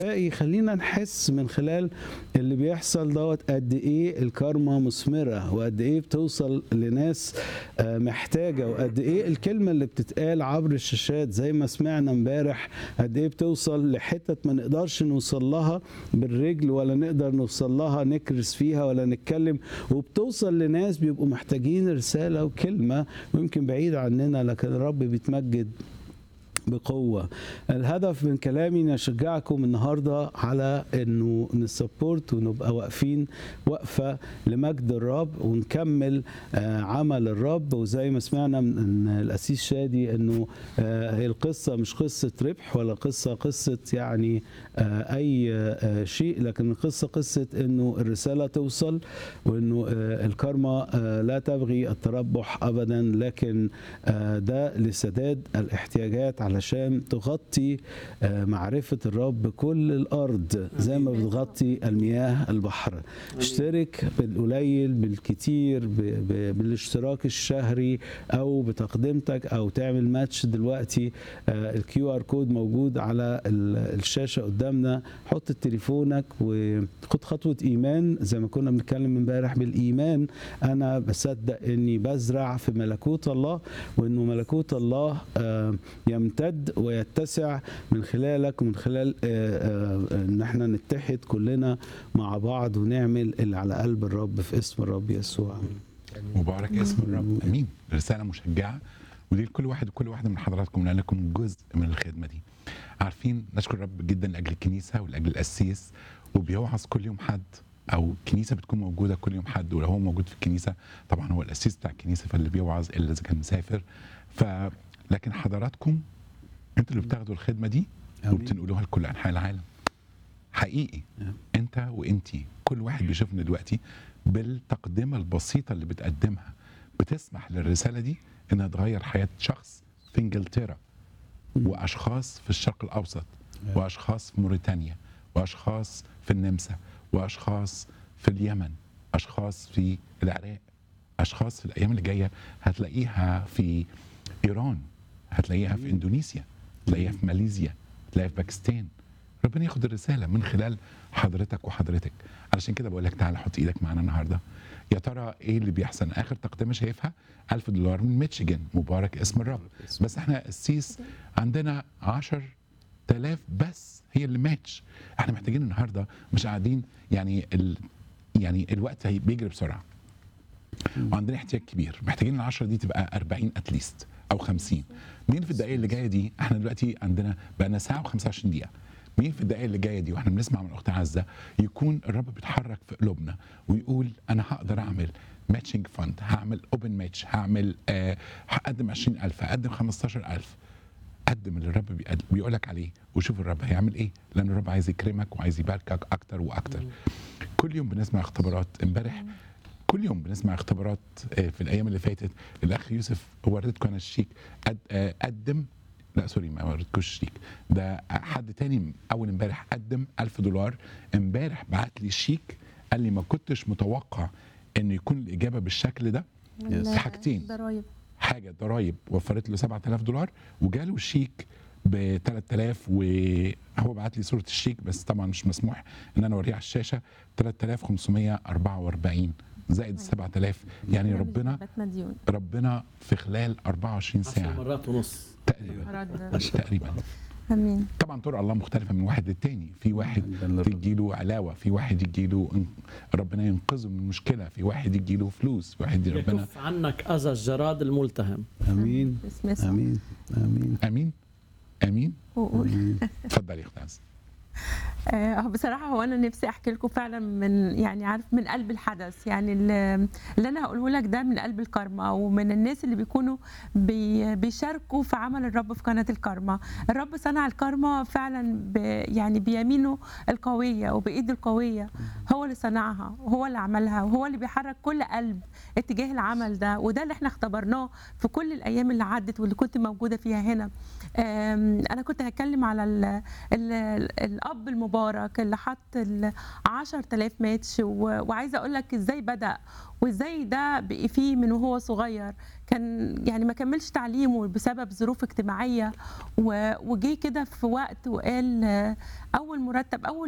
يخلينا نحس من خلال اللي بيحصل دوت قد ايه الكارما مثمره وقد ايه بتوصل لناس آه، محتاجه وقد ايه الكلمه اللي بتتقال عبر الشاشات زي ما سمعنا امبارح قد ايه بتوصل لحتت ما نقدرش نوصل لها بالرجل ولا نقدر نوصل لها نكرس فيها ولا نتكلم وبتوصل لناس بيبقوا محتاجين رساله وكلمه ويمكن بعيد عننا لكن الرب بيتمجد بقوة الهدف من كلامي اني اشجعكم النهاردة على انه نسبورت ونبقى واقفين وقفة لمجد الرب ونكمل آه، عمل الرب وزي ما سمعنا من الاسيس شادي انه آه، هي القصة مش قصة ربح ولا قصة قصة يعني آه، اي آه، شيء لكن القصة قصة انه الرسالة توصل وانه آه، الكارما آه، لا تبغي التربح ابدا لكن آه، ده لسداد الاحتياجات علشان تغطي آه، معرفة الرب كل الأرض زي ما بتغطي المياه البحر اشترك بالقليل بالكتير ب- ب- بالاشتراك الشهري أو بتقدمتك أو تعمل ماتش دلوقتي الكيو ار كود موجود على ال- الشاشة قدامنا حط تليفونك وخد خطوة إيمان زي ما كنا بنتكلم امبارح بالإيمان أنا بصدق إني بزرع في ملكوت الله وإنه ملكوت الله آه، يمتد ويتسع من خلالك ومن خلال آه، آه، ان احنا نتحد كلنا مع بعض ونعمل اللي على قلب الرب في اسم الرب يسوع مبارك اسم الرب امين رساله مشجعه ودي لكل واحد وكل واحده من حضراتكم لانكم جزء من الخدمه دي عارفين نشكر الرب جدا لاجل الكنيسه ولاجل القسيس وبيوعظ كل يوم حد او الكنيسه بتكون موجوده كل يوم حد ولو هو موجود في الكنيسه طبعا هو القسيس بتاع الكنيسه فاللي بيوعظ الا اذا كان مسافر ف لكن حضراتكم انتوا اللي بتاخدوا الخدمه دي آمين. وبتنقلوها لكل انحاء العالم حقيقي نعم. انت وانتي كل واحد بيشوفنا دلوقتي بالتقدمه البسيطه اللي بتقدمها بتسمح للرساله دي انها تغير حياه شخص في انجلترا واشخاص في الشرق الاوسط نعم. واشخاص في موريتانيا واشخاص في النمسا واشخاص في اليمن اشخاص في العراق اشخاص في الايام اللي جايه هتلاقيها في ايران هتلاقيها في اندونيسيا هتلاقيها في ماليزيا هتلاقيها في باكستان ربنا ياخد الرساله من خلال حضرتك وحضرتك علشان كده بقول لك تعالى حط ايدك معانا النهارده يا ترى ايه اللي بيحصل اخر تقدمه شايفها 1000 دولار من ميتشيجن مبارك اسم الرب بس احنا السيس عندنا 10000 بس هي اللي ماتش احنا محتاجين النهارده مش قاعدين يعني ال يعني الوقت هي- بيجري بسرعه وعندنا احتياج كبير محتاجين ال 10 دي تبقى 40 اتليست او 50 مين في الدقائق اللي جايه دي احنا دلوقتي عندنا بقى ساعه و25 دقيقه مين في الدقائق اللي جايه دي واحنا بنسمع من اخت عزه يكون الرب بيتحرك في قلوبنا ويقول انا هقدر اعمل ماتشنج فند هعمل اوبن ماتش هعمل آه هقدم 20000 هقدم 15000 قدم اللي الرب بيقد- بيقولك عليه وشوف الرب هيعمل ايه لان الرب عايز يكرمك وعايز يباركك اكتر واكتر كل يوم بنسمع اختبارات امبارح كل يوم بنسمع اختبارات آه، في الايام اللي فاتت الاخ يوسف وريتكم انا الشيك قد آه، قدم لا سوري ما وريتكوش الشيك ده حد تاني اول امبارح قدم 1000 دولار امبارح بعت لي الشيك قال لي ما كنتش متوقع انه يكون الاجابه بالشكل ده من حاجتين. ضرايب حاجه ضرايب وفرت له 7000 دولار وجاله الشيك ب 3000 وهو بعت لي صوره الشيك بس طبعا مش مسموح ان انا اوريها على الشاشه 3544 زائد 7000 يعني ربنا بات مديون ربنا في خلال 24 عشر ساعه مرات ونص تقريبا رد تقريبا امين طبعا طرق الله مختلفه من واحد للتاني في واحد ده اللي الرب- يجيله علاوه في واحد يجيله إن- ربنا ينقذه من مشكله في واحد يجيله فلوس في واحد ربنا يكف عنك اذى الجراد الملتهم امين باسم يسوع امين امين امين امين وقول. امين اتفضل يا اخت عز آه، بصراحة هو أنا نفسي أحكي لكم فعلا من يعني عارف من قلب الحدث يعني اللي اللي أنا هقوله لك ده من قلب الكارما ومن الناس اللي بيكونوا بي بيشاركوا في عمل الرب في قناة الكارما الرب صنع الكارما فعلا ب يعني بيمينه القوية وبإيده القوية هو هو اللي صنعها وهو اللي عملها وهو اللي بيحرك كل قلب اتجاه العمل ده وده اللي احنا اختبرناه في كل الايام اللي عدت واللي كنت موجوده فيها هنا آم، انا كنت هتكلم على ال ال الاب المبارك اللي حط ال 10000 ماتش و- وعايزه اقول لك ازاي بدا وازاي ده بقي فيه من وهو صغير كان يعني ما كملش تعليمه بسبب ظروف اجتماعيه و- وجي كده في وقت وقال آه، اول مرتب اول